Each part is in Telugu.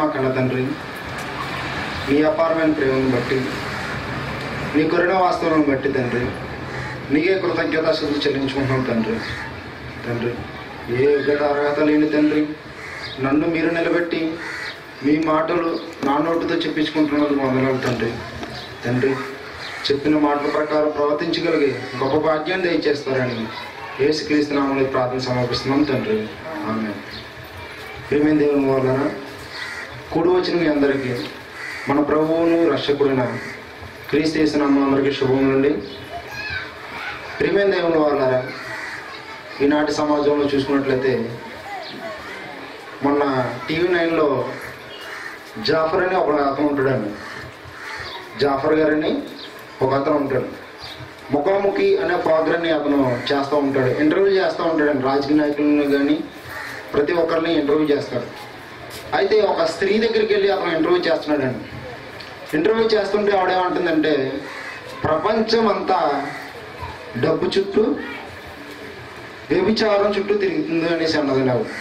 కన్న తండ్రి నీ అపారమైన ప్రేమను బట్టి నీ కరుణ వాస్తవాలను బట్టి తండ్రి నీకే కృతజ్ఞత శుద్ధి చెల్లించుకుంటున్నాం తండ్రి తండ్రి ఏ యోగ్యత అర్హత లేని తండ్రి నన్ను మీరు నిలబెట్టి మీ మాటలు నా నోటితో చెప్పించుకుంటున్నది మొదలవు తండ్రి తండ్రి చెప్పిన మాటల ప్రకారం ప్రవర్తించగలిగే గొప్ప భాగ్యాన్ని దయచేస్తారని ఏసుక్రీస్తు నామంలో ఈ ప్రార్థన సమర్పిస్తున్నాం తండ్రి ఆమె ప్రేమైన దేవుని వలన కూడి వచ్చిన మీ అందరికీ మన ప్రభువును రక్షకుడైన క్రీస్తు చేసిన అందరికీ శుభం నుండి ప్రేమైన దేవుని వాళ్ళారా ఈనాటి సమాజంలో చూసుకున్నట్లయితే మొన్న టీవీ నైన్లో జాఫర్ అని ఒక అతను ఉంటాడండి జాఫర్ గారని ఒక అతను ఉంటాడు ముఖాముఖి అనే ప్రోగ్రామ్ని అతను చేస్తూ ఉంటాడు ఇంటర్వ్యూ చేస్తూ ఉంటాడండి రాజకీయ నాయకులను కానీ ప్రతి ఒక్కరిని ఇంటర్వ్యూ చేస్తాడు అయితే ఒక స్త్రీ దగ్గరికి వెళ్ళి అతను ఇంటర్వ్యూ చేస్తున్నాడండి ఇంటర్వ్యూ చేస్తుంటే ఆవిడేమంటుందంటే ప్రపంచం అంతా డబ్బు చుట్టూ వ్యభిచారం చుట్టూ తిరుగుతుంది అనేసి అన్నదండి ఆవిడ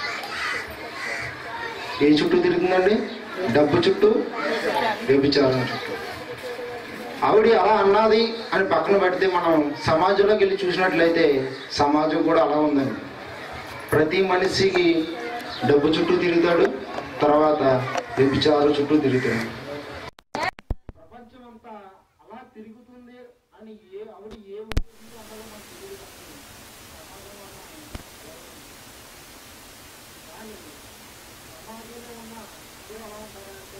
ఏ చుట్టూ తిరుగుతుందండి డబ్బు చుట్టూ వ్యభిచారం చుట్టూ ఆవిడ అలా అన్నది అని పక్కన పెడితే మనం సమాజంలోకి వెళ్ళి చూసినట్లయితే సమాజం కూడా అలా ఉందండి ప్రతి మనిషికి డబ్బు చుట్టూ తిరుగుతాడు తర్వాత వ్యభిచారం చుట్టూ తిరుగుతాడు ప్రపంచం అంతా అలా తిరుగుతుంది అని ఏ ఆవిడ ఏ ఉద్దేశంతో అన్నదో మనకు తెలియదు కానీ సమాజంలో ఉన్న కానీ సమాజంలో ఉన్న అందరూ ఎలా ఉంటారంటే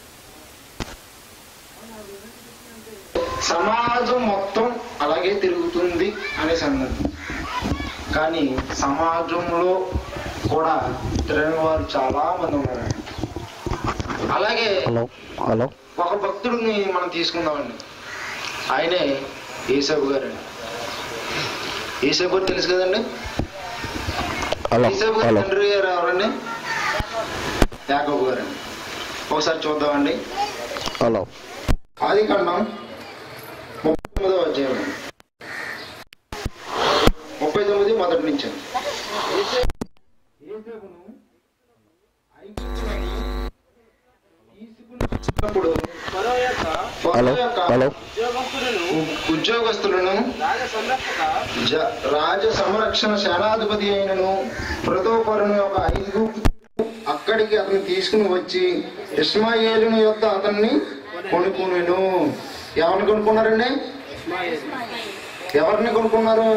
అవును, ఆవిడ ఏమని చెప్తుందంటే, సమాజం మొత్తం అలాగే తిరుగుతుంది అనేసి అన్నది కానీ సమాజంలో కూడా తిరగని వారు చాలా మంది ఉన్నారు అలాగే హలో హలో ఒక భక్తుడిని మనం తీసుకుందామండి ఆయనే ఏసబు గారు ఏసబు గారు తెలుసు కదండి హలో ఏసబు గారి హలో తండ్రి గారు ఎవరండి యాకబు గారు ఒకసారి చూద్దామండి హలో ఆది కాండం ముప్పై తొమ్మిదో అధ్యాయం ముప్పై తొమ్మిది మొదటి నుంచి ఏసేపును ఐగుప్తులోని తీసుకుని వచ్చినప్పుడు ఫరో యొక్క ఫరో హలో యొక్క హలో ఉద్యోగస్తులను ఉ- ఉద్యోగస్తులను రాజ సంరక్షక జ- రాజ సంరక్షణ సేనాధిపతి అయినను ప్రతోపరుని యొక్క ఐదు అక్కడికి అతను తీసుకుని వచ్చి ఇస్మాయేలుని యొక్క అతన్ని కొనుక్కునేను ఎవరిని కొనుక్కున్నారండి ఎవరిని కొనుక్కున్నారు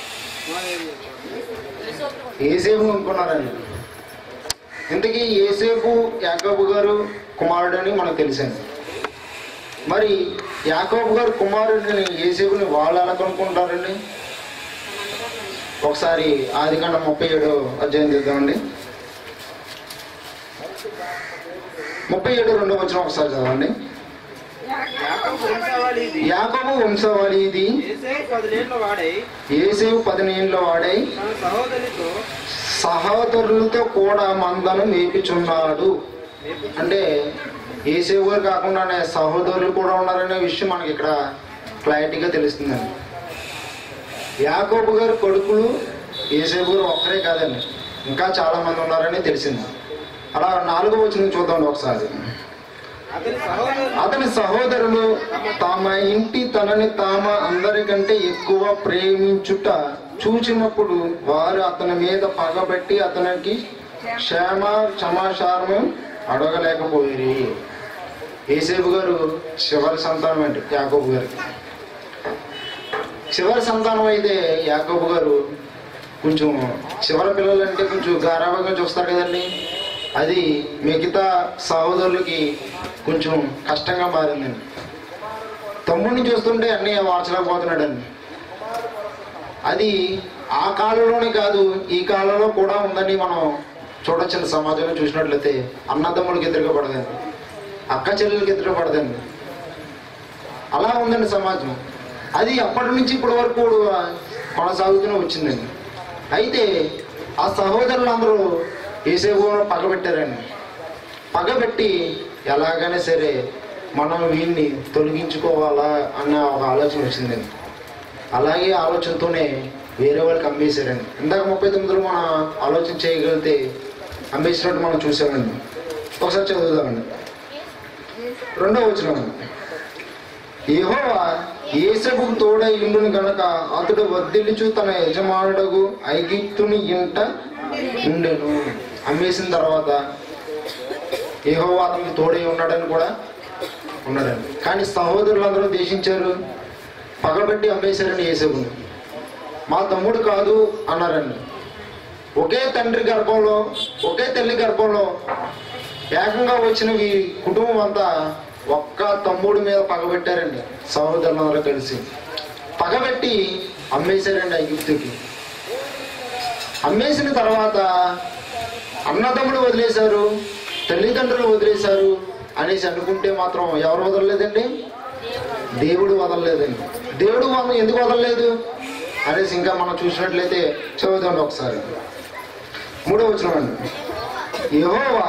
ఏసేపు కొనుక్కున్నారండి ఇంతకీ ఏసేపు యాకోబు గారు కుమారుడు అని మనకు తెలిసింది మరి యాకోబు గారు కుమారుడిని ఏసేపుని వాళ్ళు ఎలా కొనుక్కుంటారండి ఒకసారి ఆది కాండ ముప్పై ఏడు అధ్యాయం చేద్దామండి ముప్పై ఏడు రెండో వచ్చిన ఒకసారి చదవండి యాకోబు వంశావళి ఇది యాకోబు వంశవాళి ఇది ఏసేపు పదిలేళ్ల వాడై ఏసేపు పదిహేనులో వాడై తన సహోదరితో సహోదరులతో కూడా మందను మేపుచున్నాడు అంటే ఏసేపు గారు కాకుండా ఆయన సహోదరులు కూడా ఉన్నారనే విషయం మనకి ఇక్కడ క్లారిటీగా తెలుస్తుందండి యాకోబు గారు కొడుకులు ఏసేపు గారు ఒక్కరే కాదండి ఇంకా చాలా మంది ఉన్నారని తెలిసింది అలా నాలుగో వచ్చిన చూద్దాం ఒకసారి అతని సహోదరులు అతని సహోదరులు తమ ఇంటి తనని తామ అందరికంటే ఎక్కువ ప్రేమించుట చూచినప్పుడు వారు అతని మీద పగబెట్టి అతనికి క్షేమ సమాచారం అడగలేకపోయి ఏసేపు గారు చివరి సంతానం అంటే యాకోబు గారికి చివరి సంతానం అయితే యాకోబు గారు కొంచెం చివరి పిల్లలంటే కొంచెం గారాభంగా చూస్తారు కదండి అది మిగతా సహోదరులకి కొంచెం కష్టంగా మారిందండి తమ్ముడిని చూస్తుంటే అన్నీ వార్చలేకపోతున్నాడండి అది ఆ కాలంలోనే కాదు ఈ కాలంలో కూడా ఉందని మనం చూడొచ్చిన సమాజంలో చూసినట్లయితే అన్నదమ్ములకి ఎదురుగా పడదండి అక్క చెల్లెలకి ఎదురుగా పడదండి అలా ఉందండి సమాజం అది అప్పటి నుంచి ఇప్పటి వరకు కూడా కొనసాగుతూనే వచ్చిందండి అయితే ఆ సహోదరులందరూ ఏసేపు పగబెట్టారండి పగబెట్టి ఎలాగైనా సరే మనం వీడిని తొలగించుకోవాలా అన్న ఒక ఆలోచన వచ్చిందండి అలాగే ఆలోచనతోనే వేరే వాళ్ళకి అమ్మేశారండి ఇందాక ముప్పై తొమ్మిదిలో మనం ఆలోచన చేయగలిగితే అమ్మేసినట్టు మనం చూసామండి ఒకసారి చదువుదామండి రెండో వచ్చిన యెహోవా ఏసబుకు తోడై ఇండును గనక అతడు వర్ధిల్లుచు తన యజమానుడగు ఐగిప్తుని ఇంట ఉండెను అమ్మేసిన తర్వాత యెహోవా అతనికి తోడై ఉన్నాడని కూడా ఉన్నాడండి కానీ సహోదరులందరూ దేశించారు పగబెట్టి అమ్మేశారని ఏసబుని మా తమ్ముడు కాదు అన్నారండి ఒకే తండ్రి గర్భంలో ఒకే తల్లి గర్భంలో ఏకంగా వచ్చిన ఈ కుటుంబం అంతా ఒక్క తమ్ముడి మీద పగబెట్టారండి సహోదరులందరూ కలిసి పగబెట్టి అమ్మేశారండి ఐగుప్తుకి అమ్మేసిన తర్వాత అన్నదమ్ముడు వదిలేశారు తల్లిదండ్రులు వదిలేశారు అనేసి అనుకుంటే మాత్రం ఎవరు వదలలేదండి దేవుడు వదలలేదండి దేవుడు మనం ఎందుకు వదలలేదు అనేసి ఇంకా మనం చూసినట్లయితే చదువుతాండి ఒకసారి మూడో వచ్చిన అండి యెహోవా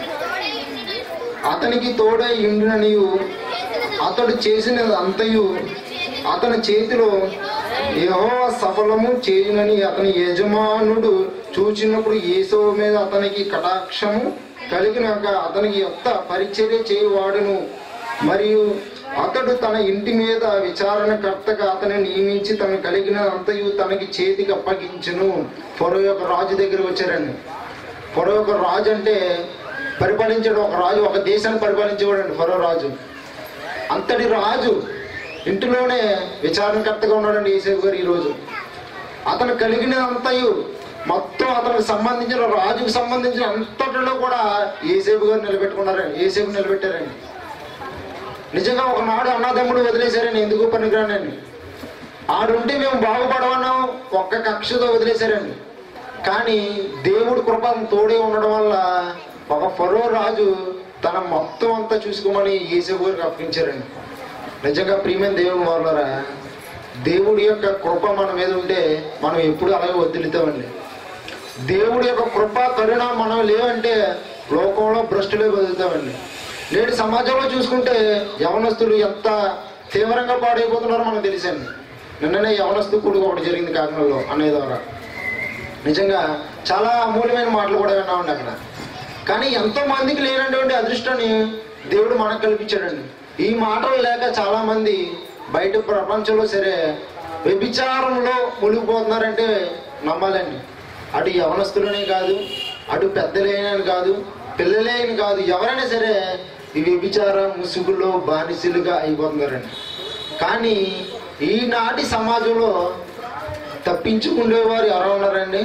అతనికి తోడై ఇండుననియు అతడు చేసినది అంతయు అతని చేతిలో యెహోవా సఫలము చేయునని అతని యజమానుడు చూచినప్పుడు యేసవ మీద అతనికి కటాక్షము కలిగినాక అతనికి ఎంత పరిచర్య చేయువాడును మరియు అతడు తన ఇంటి మీద విచారణకర్తగా అతని నియమించి తను కలిగిన అంతయు తనకి చేతికి అప్పగించును పొర యొక్క రాజు దగ్గర వచ్చారండి పొర యొక్క రాజు అంటే పరిపాలించాడు ఒక రాజు ఒక దేశాన్ని పరిపాలించేవాడు అండి ఫరో రాజు అంతటి రాజు ఇంటిలోనే విచారణకర్తగా ఉన్నాడండి ఏసేపు గారు ఈరోజు అతను కలిగిన అంతయు మొత్తం అతనికి సంబంధించిన రాజుకు సంబంధించిన అంతటిలో కూడా ఏసేపు గారు నిలబెట్టుకున్నారండి ఏసేపు నిలబెట్టారండి నిజంగా ఒకనాడు అన్నదమ్ముడు వదిలేశారని ఎందుకు పనికిరానండి ఆడుంటే మేము బాగుపడమన్నాం ఒక్క కక్షతో వదిలేశారండి కానీ దేవుడు కృప తోడే ఉండడం వల్ల ఒక ఫరో రాజు తన మొత్తం అంతా చూసుకోమని ఏసేపు గారికి అప్పగించారండి నిజంగా ప్రియమైన దేవుని వాళ్ళరా దేవుడి యొక్క కృప మన మీద ఉంటే మనం ఎప్పుడు అలాగే వదిలితామండి దేవుడి యొక్క కృప కరుణ మనం లేవంటే లోకంలో భ్రష్టులే బతుకుతామండి నేటి సమాజంలో చూసుకుంటే యవనస్తులు ఎంత తీవ్రంగా పాడైపోతున్నారో మనకు తెలుసండి నిన్ననే యవనస్తు కొడుకు ఒకటి జరిగింది కాకినాడలో అనే ద్వారా నిజంగా చాలా అమూల్యమైన మాటలు కూడా విన్నామండి అక్కడ కానీ ఎంతో మందికి లేనటువంటి అదృష్టాన్ని దేవుడు మనకు కల్పించాడండి ఈ మాటలు లేక చాలా మంది బయట ప్రపంచంలో సరే వ్యభిచారంలో మునిగిపోతున్నారంటే నమ్మాలండి అటు యవనస్తులనే కాదు అటు పెద్దలేనని కాదు పిల్లలేని కాదు ఎవరైనా సరే ఈ వ్యభిచార ముసుగులో బానిసలుగా అయిపోతున్నారండి కానీ ఈనాటి సమాజంలో తప్పించుకునేవారు ఎవరు ఉన్నారండి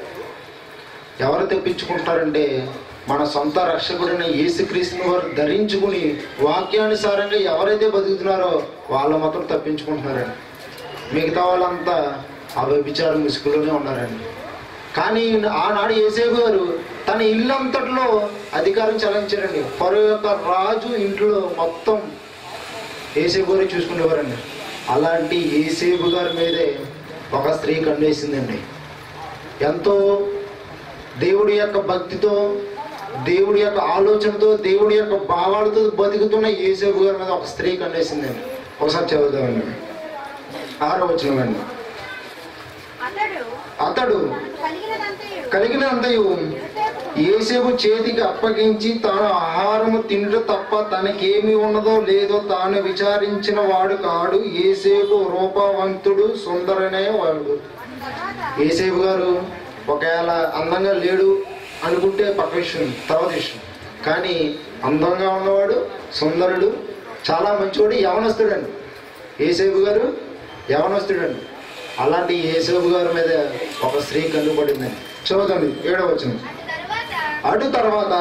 ఎవరు తెప్పించుకుంటారంటే మన సొంత రక్షకుడైన యేసుక్రీస్తుని వారు ధరించుకుని వాక్యానుసారంగా ఎవరైతే బతుకుతున్నారో వాళ్ళు మాత్రం తప్పించుకుంటున్నారండి మిగతా వాళ్ళంతా ఆ వ్యభిచార ముసుగులోనే ఉన్నారండి కానీ ఆనాడు ఏసేపు గారు తన ఇల్లంతట్లో అధికారం చలాయించారండి పరు యొక్క రాజు ఇంట్లో మొత్తం ఏసేపు గారు చూసుకునేవారండి అలాంటి ఏసేపు గారి మీదే ఒక స్త్రీ కన్నేసిందండి ఎంతో దేవుడి యొక్క భక్తితో దేవుడి యొక్క ఆలోచనతో దేవుడి యొక్క భావాలతో బతుకుతున్న ఏసేపు గారి మీద ఒక స్త్రీ కన్నేసిందండి ఒకసారి చదువుదామండి ఆరో వచ్చినవండి అతడు అతడు కలిగినదంతయు కలిగినంతయు ఏసేపు చేతికి అప్పగించి తాను ఆహారము తిండు తప్ప తనకేమి ఉన్నదో లేదో తాను విచారించిన వాడు కాడు ఏసేపు రూపవంతుడు సుందరనే వాడు ఏసేపు గారు ఒకవేళ అందంగా లేడు అనుకుంటే పక్క విషయం తర్వాత విషయం కానీ అందంగా ఉన్నవాడు సుందరుడు చాలా మంచివాడు యవనస్తుడండి ఏసేపు గారు యవనస్తుడండి అలాంటి ఏసేపు గారి మీద ఒక స్త్రీ కన్నుపడిందండి చదువుతండి ఏడవ వచ్చిన అటు తర్వాత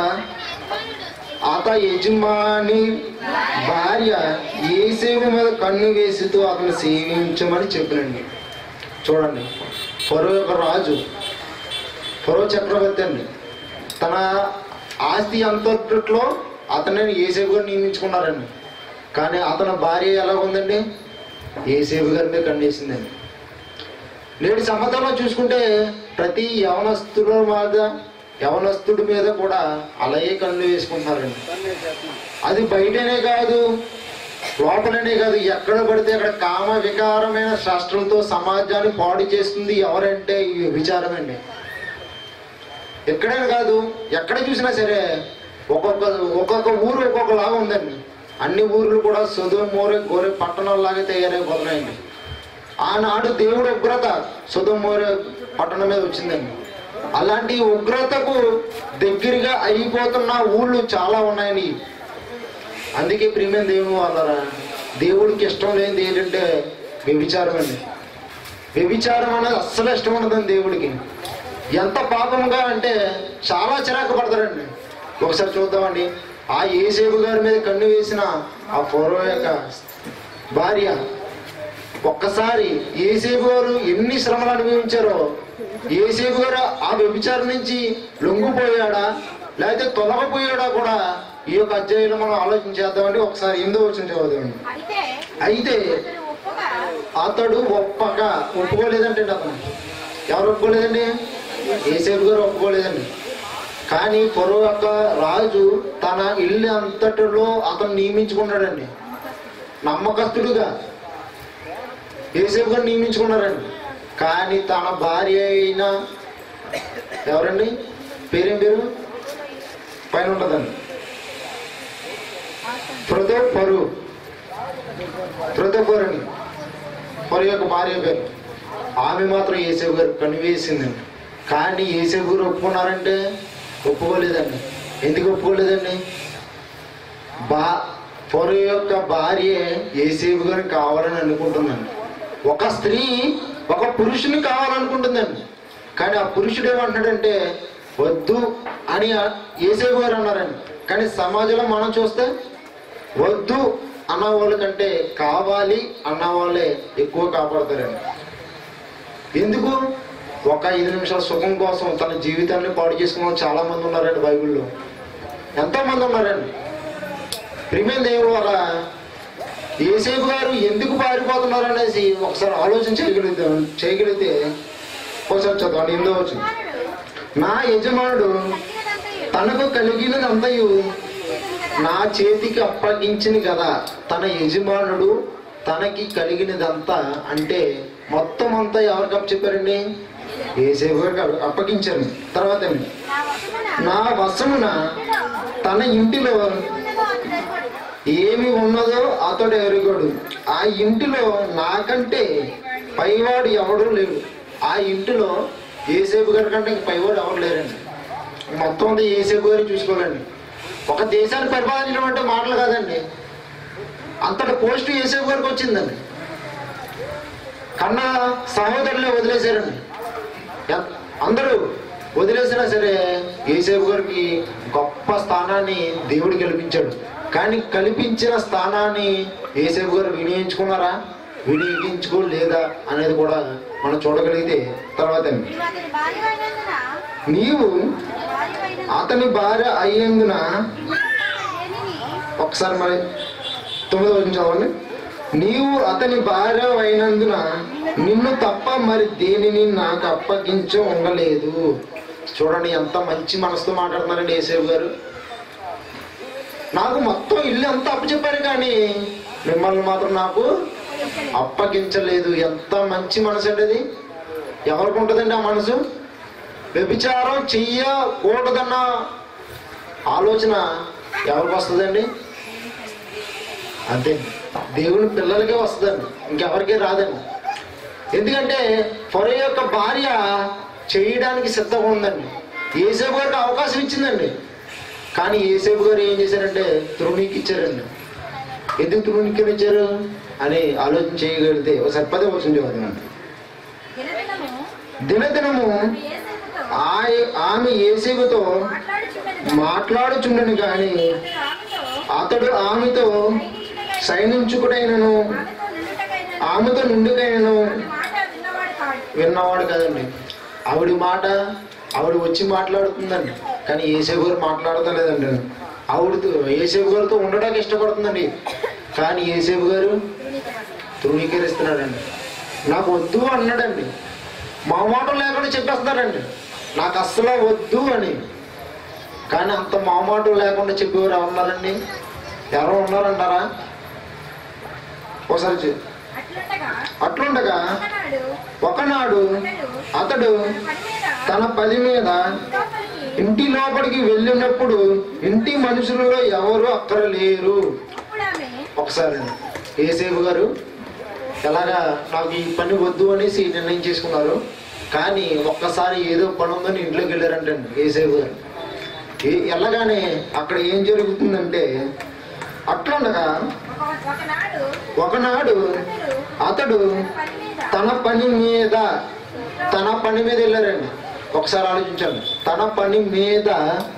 అత యజమాని భార్య ఏసేపు మీద కన్ను వేసితో అతను సేవించమని చెప్పినండి చూడండి ఫరో యొక్క రాజు ఫరో చక్రవర్తి అండి తన ఆస్తి అంతట్లో అతన్ని ఏసేపు గారు నియమించుకున్నారండి కానీ అతని భార్య ఎలా ఉందండి ఏసేపు గారి మీద కన్నేసిందండి నేటి సమాజంలో చూసుకుంటే ప్రతి యవనస్తుల మీద యవనస్తుడి మీద కూడా అలాగే కళ్ళు వేసుకుంటున్నారండి అది బయటనే కాదు లోపలనే కాదు ఎక్కడ పడితే అక్కడ కామ వికారమైన శాస్త్రంతో సమాజాన్ని పాడు చేస్తుంది ఎవరంటే ఈ విచారం అండి ఎక్కడైనా కాదు ఎక్కడ చూసినా సరే ఒక్కొక్క ఒక్కొక్క ఊరు ఒక్కొక్కలాగా ఉందండి అన్ని ఊర్లు కూడా సుధు మోరే గోరే పట్టణాల్లాగా తయారైపోతున్నాయండి ఆనాడు దేవుడు ఉగ్రత సుధమోరే పట్టణం మీద వచ్చిందండి అలాంటి ఉగ్రతకు దగ్గరగా అయిపోతున్న ఊళ్ళు చాలా ఉన్నాయని అందుకే ప్రియమైన దేవుని వాళ్ళరా దేవుడికి ఇష్టం లేనిది ఏంటంటే వ్యభిచారం అండి వ్యభిచారం అనేది అస్సలు ఇష్టం ఉండదండి దేవుడికి ఎంత పాపంగా అంటే చాలా చిరాకు పడతారండి ఒకసారి చూద్దామండి ఆ ఏసేపు గారి మీద కన్ను వేసిన ఆ ఫోరో యొక్క భార్య ఒక్కసారి ఏసేపు గారు ఎన్ని శ్రమలు అనుభవించారో ఏసేపు గారు ఆ వ్యభిచారం నుంచి లొంగిపోయాడా లేకపోతే తొలగపోయాడా కూడా ఈ యొక్క అధ్యాయంలో మనం ఆలోచించేద్దామండి ఒకసారి ఎనిమిదో వచ్చిన చదువుదామండి అయితే అయితే అతడు ఒప్పుగా అతడు ఒప్పక ఒప్పుకోలేదంటే అతను ఎవరు ఒప్పుకోలేదండి ఏసేపు గారు ఒప్పుకోలేదండి కానీ పొరవ యొక్క రాజు తన ఇల్లు అంతటిలో అతను నియమించుకున్నాడండి నమ్మకస్తుడుగా ఏసేపు గారు నియమించుకున్నారండి కానీ తన భార్య అయిన ఎవరండి పేరేం పేరు పైన ఉంటుందండి ప్రతో పరు ప్రతో పరుని పరు యొక్క భార్య పేరు ఆమె మాత్రం ఏసేపు గారు కనివేసిందండి కానీ ఏసేపు గారు ఒప్పుకున్నారంటే ఒప్పుకోలేదండి ఎందుకు ఒప్పుకోలేదండి బా పొర యొక్క భార్య ఏసేపు గారు కావాలని అనుకుంటుందండి ఒక స్త్రీ ఒక పురుషుని కావాలనుకుంటుందండి కానీ ఆ పురుషుడు ఏమంటాడంటే వద్దు అని ఆ- ఏసేపు గారు అన్నారండి కానీ సమాజంలో మనం చూస్తే వద్దు అన్న వాళ్ళ కంటే కావాలి అన్న వాళ్ళే ఎక్కువ కాపాడతారండి ఎందుకు ఒక ఐదు నిమిషాల సుఖం కోసం తన జీవితాన్ని పాడు చేసుకున్న వాళ్ళు చాలా మంది ఉన్నారండి బైబిల్లో ఎంతో మంది ఉన్నారండి ప్రిమేన్ దేవుడు వల్ల ఏసేపు గారు ఎందుకు పారిపోతున్నారు అనేసి ఒకసారి ఆలోచన చేయగలిగితే చేయగలిగితే ఒకసారి చదవండి ఎందో వచ్చింది యజమానుడు నా యజమానుడు కలిగినదంతయు తనకు కలిగినదంతయు చేతును కదా. నా చేతికి అప్పగించింది కదా తన యజమానుడు తనకి కలిగినదంతా అంటే మొత్తం అంతా ఎవరికి అప్పు చెప్పారండి ఏసేపు గారికి అప్ప- అప్పగించారు తర్వాత ఏమి? నా వశమున నా వశమున ఇంటిలో తన ఇంటిలో ఉన్నదో అతడు ఎరుగడు. ఏమి ఉన్నదో అతడు ఎరుగడు ఆ ఇంటిలో నాకంటే పైవాడు ఎవడు లేడు ఆ ఇంటిలో ఏసేపు గారి కంటే ఇంక పైవాడు ఎవరు లేరండి మొత్తం అంతా ఏసేపు గారు చూసుకోవాలండి ఒక దేశాన్ని పరిపాలించడం అంటే మాటలు కాదండి అంతటి పోస్ట్ ఏసేపు గారికి వచ్చిందండి కన్నా సహోదరులే వదిలేశారండి ఎం- అందరూ వదిలేసినా సరే ఏసేపు గారికి గొప్ప స్థానాన్ని దేవుడు కల్పించాడు కానీ కల్పించిన స్థానాన్ని ఏసేపు గారు వినియోగించుకున్నారా వినియోగించుకోలేదా అనేది కూడా మనం చూడగలిగితే తర్వాత నీవు అతని భార్య అయినందున నీవు భార్య అయినందున అతని భార్య అయ్యేందున దేనిని ఒకసారి మరి తొమ్మిదో వచ్చిన చదవండి నీవు అతని భార్య అయినందున నిన్ను తప్ప మరి దేనిని నాకు అప్పగించ ఉండలేదు చూడండి ఎంత మంచి మనసుతో మాట్లాడుతున్నారండి ఏసేపు గారు నాకు మొత్తం ఇల్లు అంతా అప్పచెప్పారు కానీ మిమ్మల్ని మాత్రం నాకు అప్పగించలేదు ఎంత మంచి మనసు అండి అది ఎవరికి ఉంటుందండి ఆ మనసు వ్యభిచారం చెయ్యకూడదన్న ఆలోచన ఎవరికి వస్తుందండి అంతే దేవుని పిల్లలకే వస్తుందండి ఇంకెవరికీ రాదండి ఎందుకంటే పొర యొక్క భార్య చేయడానికి సిద్ధంగా ఉందండి ఏసేపు గారికి అవకాశం ఇచ్చిందండి కానీ ఏసేపు గారు ఏం చేశారంటే తృణీకి ఇచ్చారండి ఎందుకు తృణీకరించారు అని ఆలోచన చేయగలిగితే ఒకసారి పదే వచ్చింది చదువుతున్నాను దినదినము దినదినము ఆమె యేసేపుతో ఆయ- ఆమె ఏసేపుతో మాట్లాడుచున్నది మాట్లాడుచుండను కానీ అతడు అతడు ఆమెతో ఆమెతో సైనించుటకై- సైనించుకుడైనను ఆమెతో నిండుటకైనను ఆమెతో నిండుకైనను ఆమె మాట విన్నవాడు కాడు విన్నవాడు కదండి ఆవిడ మాట ఆవిడ వచ్చి మాట్లాడుతుందండి కానీ ఏసేపు గారు మాట్లాడతలేదండి ఆవిడతో ఏసేపు గారితో ఉండడానికి ఇష్టపడుతుందండి కానీ ఏసేపు గారు ధృవీకరిస్తున్నాడండి నాకు వద్దు అన్నాడండి మా మాట లేకుండా చెప్పేస్తున్నాడండి నాకు అస్సలు వద్దు అని కానీ అంత మామాటం లేకుండా చెప్పేవారు ఎవరున్నారండి ఎవరు ఉన్నారంటారా ఒకసారి చూ- అట్లుండగా అట్లుండగా ఒకనాడు ఒకనాడు అతడు తన పని మీద తన పది మీద లోపలికి ఇంటి లోపలికి వెళ్ళినప్పుడు ఇంటి మనుషులలో ఎవరు అక్కడ లేరు అప్పుడు ఆమె ఒకసారి ఏసేపు గారు ఎలాగా నాకు ఈ పని వద్దు అనేసి నిర్ణయం చేసుకున్నారు కానీ ఒక్కసారి ఏదో పని ఉందని ఇంట్లోకి వెళ్ళారంటండి ఏసేపు గారు ఏ- వెళ్ళగానే అక్కడ ఏం జరుగుతుందంటే అట్లుండగా ఒక- ఒకనాడు ఒకనాడు అతడు అతడు పని మీద తన పని మీద తన పని మీద వెళ్ళారండి ఒకసారి ఆలోచించండి తన పని మీద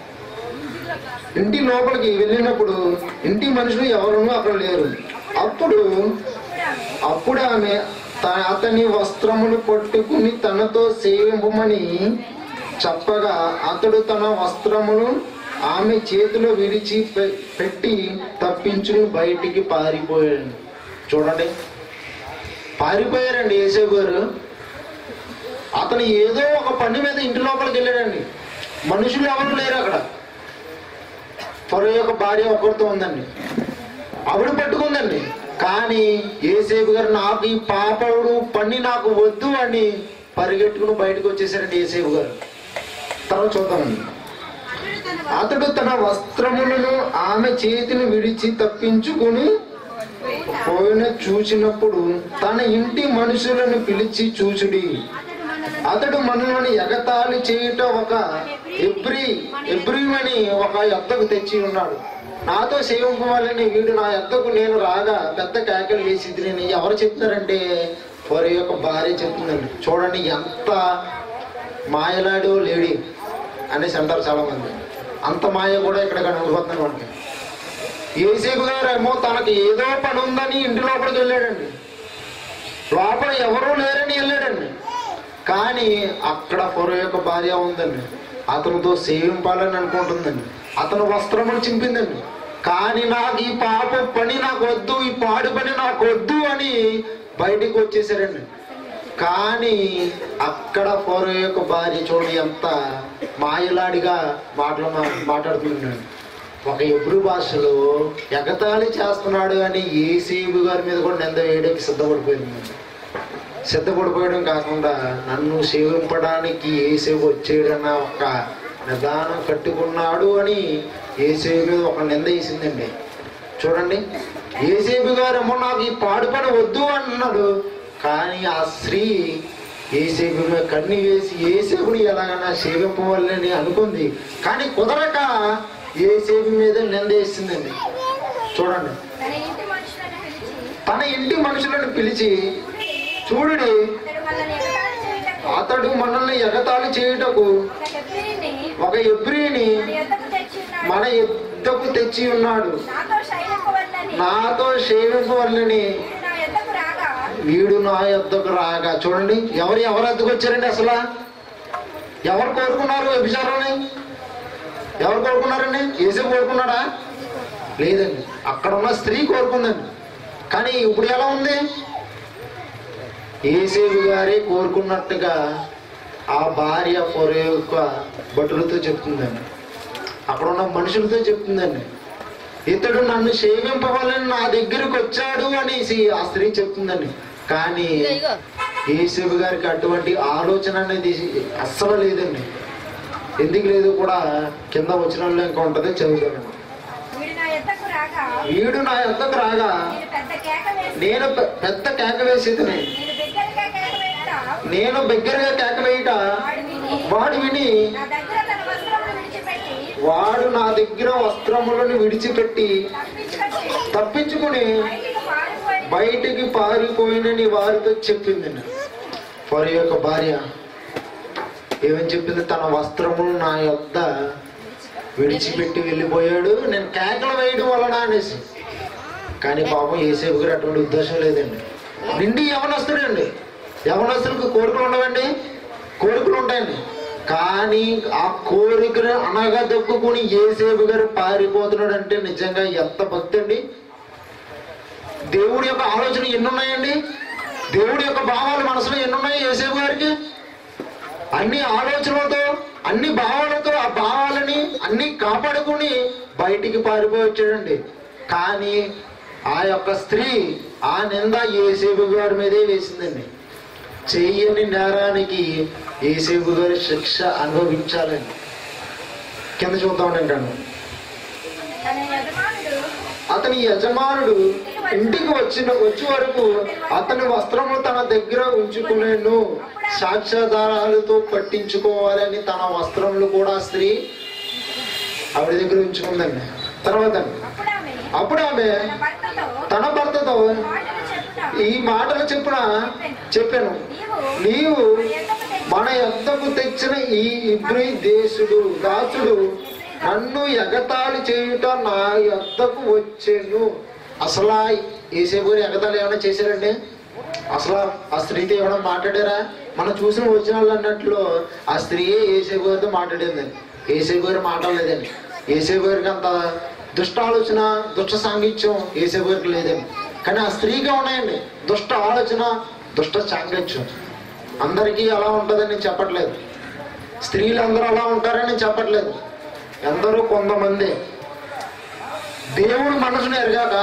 ఇంటి లోపలికి వెళ్ళినప్పుడు ఇంటి మనుషులు ఎవరునూ అక్కడ లేరు అప్పుడు అప్పుడు ఆమె అప్పుడు ఆమె త- అతని వస్త్రములు పట్టుకుని తనతో సేవింపమని చెప్పగా అతడు తన వస్త్రములు ఆమె చేతిలో విడిచి పె- పెట్టి తప్పించుకుని బయటికి పారిపోయాడు చూడండి పారిపోయారండి యేసేపు గారు అతను ఏదో ఒక పని మీద ఇంటి లోపలికి వెళ్ళాడండి మనుషులు ఎవరు లేరు అక్కడ ఫరో యొక్క భార్య ఒకరితో ఉందండి ఆవిడ పట్టుకుందండి కానీ ఏసేపు గారు నాకు ఈ పాపడు పని నాకు వద్దు అని పరిగెట్టుకుని బయటకు వచ్చేసారండి ఏసేపు గారు తర్వాత చూద్దామండి అతడు తన వస్త్రములను ఆమె చేతిని విడిచి తప్పించుకుని పోయిన చూసినప్పుడు తన ఇంటి మనుషులను పిలిచి చూచుడి అతడు మనలను అతడు మనల్ని ఎగతాళి చేయుట ఒక ఎబ్రి ఎబ్రిమని ఒక ఎద్దకు తెచ్చి ఉన్నాడు నాతో సేవింపవాలని వీడు నా ఎద్దకు నేను రాగా పెద్ద కేకలు వేసి నేను ఎవరు చెప్తున్నారంటే వారి యొక్క భార్య చెప్తుందండి చూడండి ఎంత మాయలాడో లేడీ అనేసి అంటారు చాలా మంది అంత మాయ కూడా ఇక్కడ కనబడుతుంది మనకి ఏసేపు గారు ఏమో తనకి ఏదో పని ఉందని ఇంటి లోపలికి వెళ్ళాడండి లోపల ఎవరూ లేరని వెళ్ళాడండి కానీ అక్కడ ఫరో యొక్క భార్య ఉందండి అతనితో సేవింపాలని అనుకుంటుందండి అతను వస్త్రములు చింపిందండి కానీ నాకు ఈ పాప పని నాకు వద్దు ఈ పాడు పని నాకు వద్దు అని బయటికి వచ్చేసారండి కానీ అక్కడ ఫరో యొక్క భార్య చూడండి ఎంత మాయలాడిగా మాటలు మా- మాట్లాడుతుందండి ఒక ఎబ్రు భాషలో ఎగతాళి చేస్తున్నాడు అని ఏసేబు గారి మీద కూడా నింద వేయడానికి సిద్ధపడిపోయింది సిద్ధపడిపోయడం కాకుండా నన్ను సేవింపడానికి ఏసేపు వచ్చేయడన్న ఒక నిదానం కట్టుకున్నాడు అని ఏసేపు మీద ఒక నింద వేసిందండి చూడండి ఏసేపు గారేమో నాకు ఈ పాడుపడ వద్దు అన్నాడు కానీ ఆ స్త్రీ ఏసేపు మీద కన్ను వేసి ఏసేపుని ఎలాగైనా సేవింపవాలని అనుకుంది కానీ కుదరక ఏసేపు మీద నింద వేసిందండి చూడండి తన ఇంటి మనుషులను పిలిచి తన ఇంటి మనుషులను పిలిచి చూడుడి అతడు మనల్ని అతడు మనల్ని ఎగతాళి చేయుటకు ఎగతాళి చేయుటకు ఒక ఎబ్రిని ఒక ఎబ్రిని మన యొద్దకు తెచ్చి ఉన్నాడు. మన యుద్ధకు తెచ్చి ఉన్నాడు నాతో శైలింపవల్లని నాతో సేవింపవల్లని వీడు నా యొద్దకు రాగా వీడు నా యొద్దకు రాగా చూడండి ఎవరు ఎవరు వద్దకు వచ్చారండి అసలు ఎవరు కోరుకున్నారు వ్యభిచారాన్ని ఎవరు కోరుకున్నారండి ఏసే కోరుకున్నాడా లేదండి అక్కడ ఉన్న స్త్రీ కోరుకుందండి కానీ ఇప్పుడు ఎలా ఉంది ఏసేపు గారే కోరుకున్నట్టుగా ఆ భార్య పొర యొక్క భటులతో చెప్తుందండి అక్కడ ఉన్న మనుషులతో చెప్తుందండి ఇతడు నన్ను సేవింపవాలని నా దగ్గరికి వచ్చాడు అనేసి ఆ స్త్రీ చెప్తుందండి కానీ ఏసేపు గారికి అటువంటి ఆలోచన అనేది అస్సలు లేదండి ఎందుకు లేదు కూడా కింద వచ్చిన ఇంకా ఉంటుంది చదువుతాను వీడు నా యొద్దకు రాగా వీడు నా యొద్దకు రాగా నేను పెద్ద కేక వేసి నేను పె- పెద్ద కేక వేసేదిని నేను బిగ్గరగా కేక వేయట నేను బిగ్గరగా కేక వేయట వాడు విని వాడు విని నా దగ్గర తన వస్త్రములు విడిచిపెట్టి వాడు నా దగ్గర వస్త్రములను విడిచిపెట్టి తప్పించుకొచ్చి తప్పించుకుని బయటికి పారిపోయి బయటికి పారిపోయినని వారితో చెప్పింది వారి యొక్క భార్య ఏమని చెప్పింది తన వస్త్రమును నా యొద్ద విడిచిపెట్టి వెళ్ళిపోయాడు నేను కేకలు వేయడం వలన అనేసి కానీ పాపం ఏసేపు గారు అటువంటి ఉద్దేశం లేదండి నిండి యవనస్తుడండి యవనస్తులకు కోరికలు ఉండవండి కోరికలు ఉంటాయండి కానీ ఆ కోరికను అనగా దొక్కుని ఏసేపు గారు పారిపోతున్నాడు అంటే నిజంగా ఎంత భక్తి అండి దేవుడి యొక్క ఆలోచన ఎన్ని ఉన్నాయండి దేవుడి యొక్క భావాలు మనసులో ఎన్ని ఉన్నాయి ఏసేపు గారికి అన్ని ఆలోచనలతో అన్ని భావాలతో ఆ భావాలని అన్ని కాపాడుకుని బయటికి పారిపోయి వచ్చాడండి కానీ ఆ యొక్క స్త్రీ ఆ నింద ఏసేపు గారి మీదే వేసిందండి చెయ్యని నేరానికి ఏసేపు గారి శిక్ష అనుభవించాలండి కింద చూద్దాం ఇంకా తన యజమానుడు అతని యజమానుడు ఇంటికి వచ్చిన వచ్చే వరకు అతని వస్త్రము తన దగ్గర ఉంచుకునేను సాక్ష్యాధారాలతో పట్టించుకోవాలని తన వస్త్రములు కూడా స్త్రీ ఆవిడ దగ్గర ఉంచుకుందండి తర్వాత అప్పుడు ఆమె అప్పుడు ఆమె తన భర్తతో తన భర్తతో మాటలు చెప్పుట ఈ మాటలు చెప్పున చెప్పాను నీవు నీవు మన యొద్దకు తెచ్చిన ఈ ఇబ్రి దేశుడు దాసుడు నన్ను ఎగతాళి చేయుట నా యొద్దకు వచ్చాను అసలు ఏసేపు ఎగతాళి ఏమైనా చేశారండి అసలు ఆ స్త్రీతో ఏమైనా మాట్లాడారా మనం చూసిన వచ్చిన వాళ్ళు అన్నట్లు ఆ స్త్రీయే ఏసేపు గారితో మాట్లాడిందండి ఏసేపు గారు మాట్లాడలేదండి ఏసేపు గారికి అంత దుష్ట ఆలోచన దుష్ట సాంగిత్యం ఏసేపు గారికి లేదండి కానీ ఆ స్త్రీగా ఉన్నాయండి దుష్ట ఆలోచన దుష్ట సాంగత్యం అందరికీ అలా ఉంటుందని నేను చెప్పట్లేదు స్త్రీలు అందరూ అలా ఉంటారని నేను చెప్పట్లేదు ఎందరో కొంతమంది దేవుడి మనసును ఎరగాక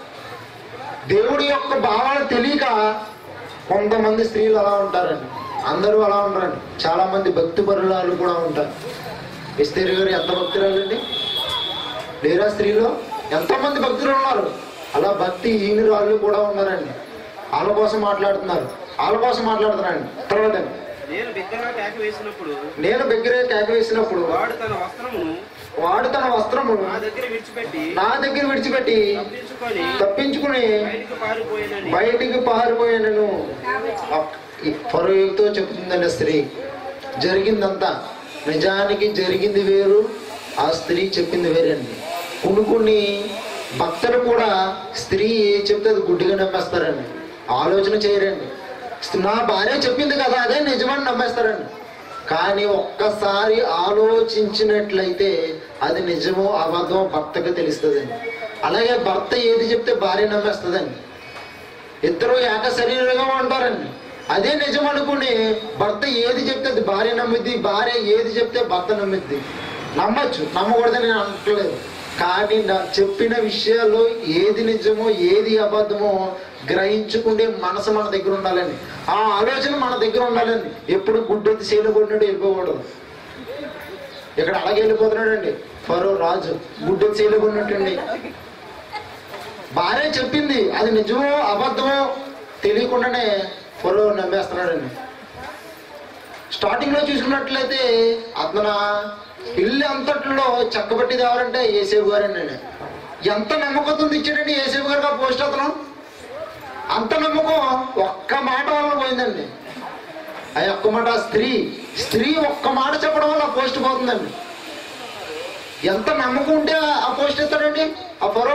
దేవుడి యొక్క భావాలు తెలియక కొంతమంది స్త్రీలు అలా ఉంటారండి అందరూ అలా ఉంటారండి చాలా మంది భక్తి పరులాలు కూడా ఉంటారు ఎస్తేరి గారు ఎంత భక్తురాలండి లేరా స్త్రీలో ఎంతమంది భక్తులు ఉన్నారు అలా భక్తి హీనురాళ్ళు కూడా ఉన్నారండి వాళ్ళ కోసం మాట్లాడుతున్నారు వాళ్ళ కోసం మాట్లాడుతున్నారండి తర్వాత నేను బిగ్గరగా కేక వేసినప్పుడు నేను దగ్గరే కేక వేసినప్పుడు వాడు తన వస్త్రమును వాడు తన వస్త్రమును నా దగ్గర విడిచిపెట్టి నా దగ్గర విడిచిపెట్టి తప్పించుకొని తప్పించుకుని బయటికి పారిపోయానని బయటికి పారిపోయాను కాబట్టి ఫరోయుతో చెప్తుందండి ఆ స్త్రీ జరిగిందంతా నిజానికి జరిగింది వేరు ఆ స్త్రీ చెప్పింది వేరండి కొన్ని కొన్ని భక్తులు కూడా స్త్రీ ఏ చెప్తే అది గుడ్డిగా నమ్మేస్తారండి ఆలోచన చేయరండి నా భార్య చెప్పింది కదా అదే నిజమని నమ్మేస్తారండి కానీ ఒక్కసారి ఆలోచించినట్లయితే అది నిజమో అబద్ధమో భర్తకు తెలుస్తుందండి అలాగే భర్త ఏది చెప్తే భార్య నమ్మేస్తుందండి ఇద్దరు ఏక శరీరంగా ఉంటారండి అదే నిజం అనుకుని భర్త ఏది చెప్తే అది భార్య నమ్మిద్ది భార్య ఏది చెప్తే భర్త నమ్మిద్ది నమ్మచ్చు నమ్మకూడదని నేను అనట్లేదు కానీ నా చెప్పిన విషయాల్లో ఏది నిజమో ఏది అబద్ధమో గ్రహించుకునే మనసు మన దగ్గర ఉండాలండి ఆ ఆలోచన మన దగ్గర ఉండాలండి ఎప్పుడు గుడ్డెత్తి శీల కొట్టినట్టు వెళ్ళిపోకూడదు ఇక్కడ అలాగే వెళ్ళిపోతున్నాడండి ఫరో రాజు గుడ్డెత్తి శీల కొట్టినట్టండి భార్య చెప్పింది అది నిజమో అబద్ధమో తెలియకుండానే ఫరో నమ్మేస్తున్నాడండి స్టార్టింగ్ లో చూసుకున్నట్లయితే అతను ఇల్లు అంతట్లో చక్కబట్టిది ఎవరంటే ఏసేపు గారండి ఎంత నమ్మకంతో ఇచ్చాడండి ఏసేపు గారికి ఆ పోస్ట్ అతను అంత నమ్మకం ఒక్క మాట వల్ల పోయిందండి ఆ ఒక్క మాట ఆ స్త్రీ స్త్రీ ఒక్క మాట చెప్పడం వల్ల ఆ పోస్ట్ పోతుందండి ఎంత నమ్మకం ఉంటే ఆ పోస్ట్ ఇస్తాడండి ఆ ఫరో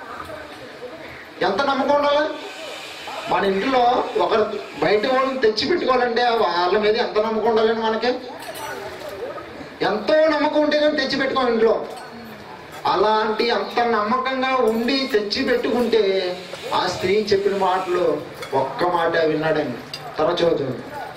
ఎంత నమ్మకం ఉండాలి మన ఇంట్లో ఒకరు బయట వాళ్ళని తెచ్చి పెట్టుకోవాలంటే వాళ్ళ మీద ఎంత నమ్మకం ఉండాలండి మనకి ఎంతో నమ్మకం ఉంటే కానీ తెచ్చి పెట్టుకోం ఇంట్లో అలాంటి అంత నమ్మకంగా ఉండి తెచ్చి పెట్టుకుంటే ఆ స్త్రీ చెప్పిన మాటలు ఒక్క మాట విన్నాడండి తర్వాత చదువుతుంది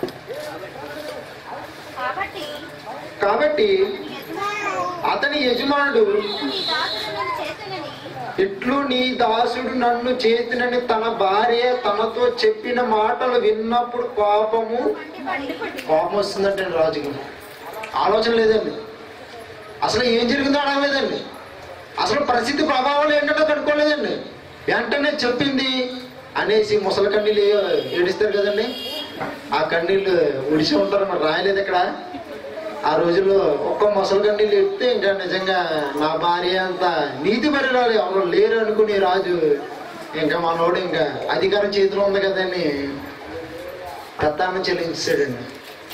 కాబట్టి కాబట్టి యజమానుడు అతని యజమానుడు నీ దాసుడు నన్ను చేతులని ఇట్లు నీ దాసుడు నన్ను చేతినని తన భార్య తనతో చెప్పిన మాటలు విన్నప్పుడు కోపము మండిపడి కోపం వస్తుందంటే రాజుకి ఆలోచన లేదండి అసలు ఏం జరిగిందో అడగలేదండి అసలు పరిస్థితి ప్రభావాలు ఏంటంటే కనుక్కోలేదండి వెంటనే చెప్పింది అనేసి ముసలి కన్నీళ్ళు ఏడిస్తారు కదండి ఆ కన్నీళ్ళు ఉడిసి ఉంటారు మరి రాయలేదు ఇక్కడ ఆ రోజుల్లో ఒక్క ముసలి కన్నీళ్ళు ఎత్తే ఇంకా నిజంగా నా భార్య అంత నీతి పరిరాలు ఎవరు లేరు అనుకుని రాజు ఇంకా మనోడు ఇంకా అధికారం చేతిలో ఉంది కదండి పెత్తాన్ని చెల్లించాడండి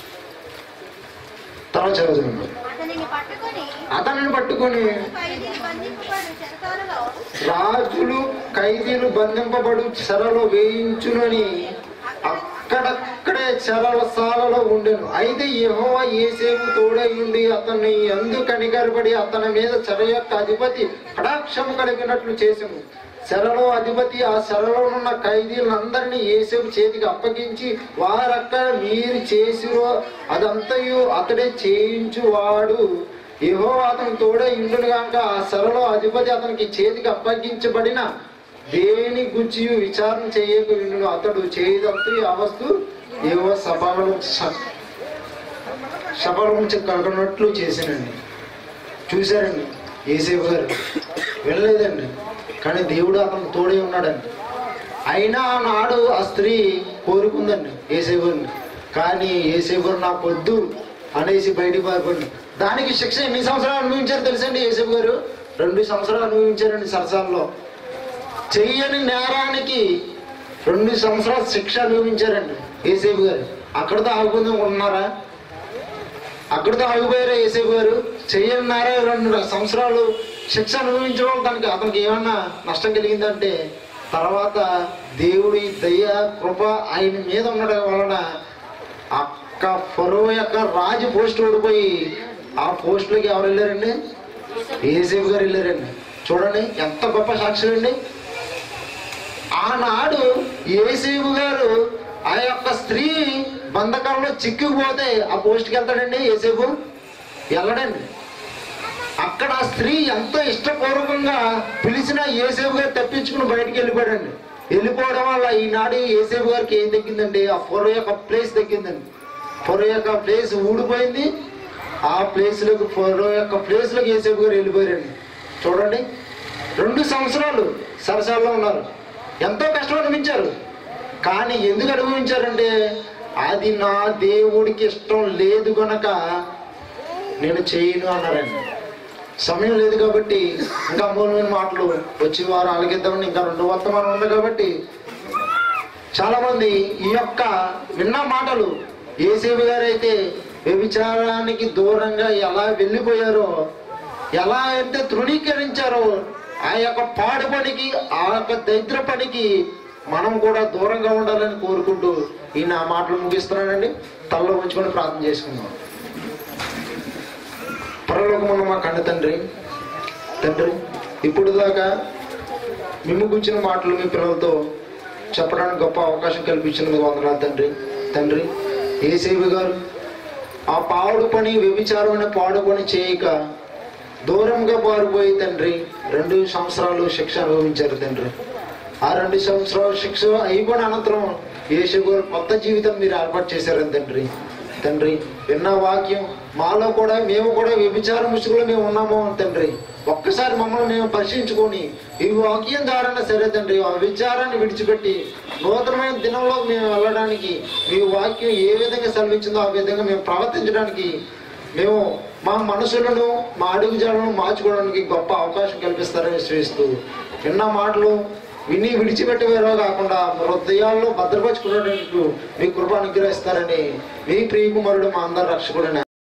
తర్వాత చదువుతున్నాడు అతనిని పట్టుకొని అతనిని పట్టుకొని ఖైదీని బంధింపబడు చెరసాలలో రాజులు ఖైదీలు బంధింపబడు చెరలో వేయించునని అక్కడక్కడే చెరసాలలో ఉండెను అయితే యెహోవా ఏసేపు తోడై ఉండి అతన్ని ఎందు కనికరపడి అతని మీద చెర యొక్క అధిపతి కటాక్షము కలిగినట్లు చేసెను చెరలో అధిపతి ఆ చెరలో ఉన్న ఖైదీలందరినీ ఏసేపు చేతికి అప్పగించి వారక్కడ మీరు చేసిరో అదంతయు అతడే చేయించువాడు యెహో అతని తోడే ఇండును గాక ఆ సరలో అధిపతి అతనికి చేతికి అప్పగించబడిన దేని గుచ్చి విచారణ చేయక విండును అతడు చేయదంతు ఆ వస్తు ఏవో సభలో సభలో కనుకున్నట్లు చేసినండి చూశారండి ఏసేపు గారు వినలేదండి కానీ దేవుడు అతను తోడే ఉన్నాడండి అయినా ఆనాడు ఆ స్త్రీ కోరుకుందండి ఏసేపుని కానీ ఏసేపు నాకు వద్దు అనేసి బయటికి పారిపోయింది దానికి శిక్ష ఎన్ని సంవత్సరాలు అనుభవించారు తెలుసండి ఏసేపు గారు రెండు సంవత్సరాలు అనుభవించారండి సరసాల్లో చెయ్యని నేరానికి రెండు సంవత్సరాలు శిక్ష అనుభవించారండి ఏసేపు గారు అక్కడితో ఆగుకుందాం ఉన్నారా అక్కడితో ఆగిపోయారా ఏసేపు గారు చెయ్యని నేర రెండు సంవత్సరాలు శిక్ష అనుభవించడం తనకి అతనికి ఏమన్నా నష్టం కలిగిందంటే తర్వాత దేవుడి దయ కృప ఆయన మీద ఉండడం వలన అక్క ఫరో యొక్క రాజు పోస్ట్ ఓడిపోయి ఆ పోస్టులోకి ఎవరు వెళ్ళారండి ఏసేపు గారు వెళ్ళారండి చూడండి ఎంత గొప్ప సాక్షులు అండి ఆనాడు ఏసేపు గారు ఆ యొక్క స్త్రీ బంధకంలో చిక్కుకుపోతే ఆ పోస్ట్కి వెళ్తాడండి ఏసేపు వెళ్ళడండి అక్కడ ఆ స్త్రీ ఎంతో ఇష్టపూర్వకంగా పిలిచిన ఏసేపు గారు తప్పించుకుని బయటికి వెళ్ళిపోయాడండి వెళ్ళిపోవడం వల్ల ఈనాడు ఏసేపు గారికి ఏం తగ్గిందండి ఆ పొర యొక్క ప్లేస్ తగ్గిందండి పొర యొక్క ప్లేస్ ఊడిపోయింది ఆ ప్లేస్లోకి పొర యొక్క ప్లేస్లోకి ఏసేపు గారు వెళ్ళిపోయారండి చూడండి రెండు సంవత్సరాలు సరసాల్లో ఉన్నారు ఎంతో కష్టం అనిపించారు కానీ ఎందుకు అనుభవించారంటే అది నా దేవుడికి ఇష్టం లేదు గనక నేను చేయను అన్నారండి సమయం లేదు కాబట్టి ఇంకా అమూల్యమైన మాటలు వచ్చే వారు అలగిద్దామని ఇంకా రెండు వర్తమానం ఉంది కాబట్టి చాలా మంది ఈ యొక్క విన్న మాటలు ఏసేవి గారు అయితే వ్యభిచారానికి దూరంగా ఎలా వెళ్ళిపోయారో ఎలా అయితే తృణీకరించారో ఆ యొక్క పాడు పనికి ఆ యొక్క దరిద్ర పనికి మనం కూడా దూరంగా ఉండాలని కోరుకుంటూ ఈ నా మాటలు ముగిస్తున్నానండి తలలో ఉంచుకొని ప్రార్థన చేసుకుందాం పరలోకమున్న మా కన్న తండ్రి తండ్రి ఇప్పుడు దాకా మిమ్ము గురించిన మాటలు మీ పిల్లలతో చెప్పడానికి గొప్ప అవకాశం కల్పించినందుకు వందనాలు తండ్రి తండ్రి ఏసేవి గారు ఆ పావుడు పని వ్యభిచారం అనే పాడు పని చేయక దూరంగా పారిపోయి తండ్రి రెండు సంవత్సరాలు శిక్ష అనుభవించారు తండ్రి ఆ రెండు సంవత్సరాల శిక్ష అయిపోయిన అనంతరం యేసు గారు కొత్త జీవితం మీరు ఏర్పాటు చేశారని తండ్రి తండ్రి విన్న వాక్యం మాలో కూడా మేము కూడా వ్యభిచార ముసుగులో మేము ఉన్నాము అని తండ్రి ఒక్కసారి మమ్మల్ని మేము పరిశీలించుకొని ఈ వాక్యం ద్వారా సరే తండ్రి ఆ విచారాన్ని విడిచిపెట్టి నూతనమైన దినంలో మేము వెళ్ళడానికి మీ వాక్యం ఏ విధంగా సెలవించిందో ఆ విధంగా మేము ప్రవర్తించడానికి మేము మా మనసులను మా అడుగుజాలను మార్చుకోవడానికి గొప్ప అవకాశం కల్పిస్తారని విశ్వసిస్తూ విన్న మాటలు విని విడిచిపెట్టేవారో కాకుండా హృదయాల్లో భద్రపరుచుకునేటట్టు మీ కృప అనుగ్రహిస్తారని మీ ప్రియకుమారుడు మా అందరు రక్షకుడని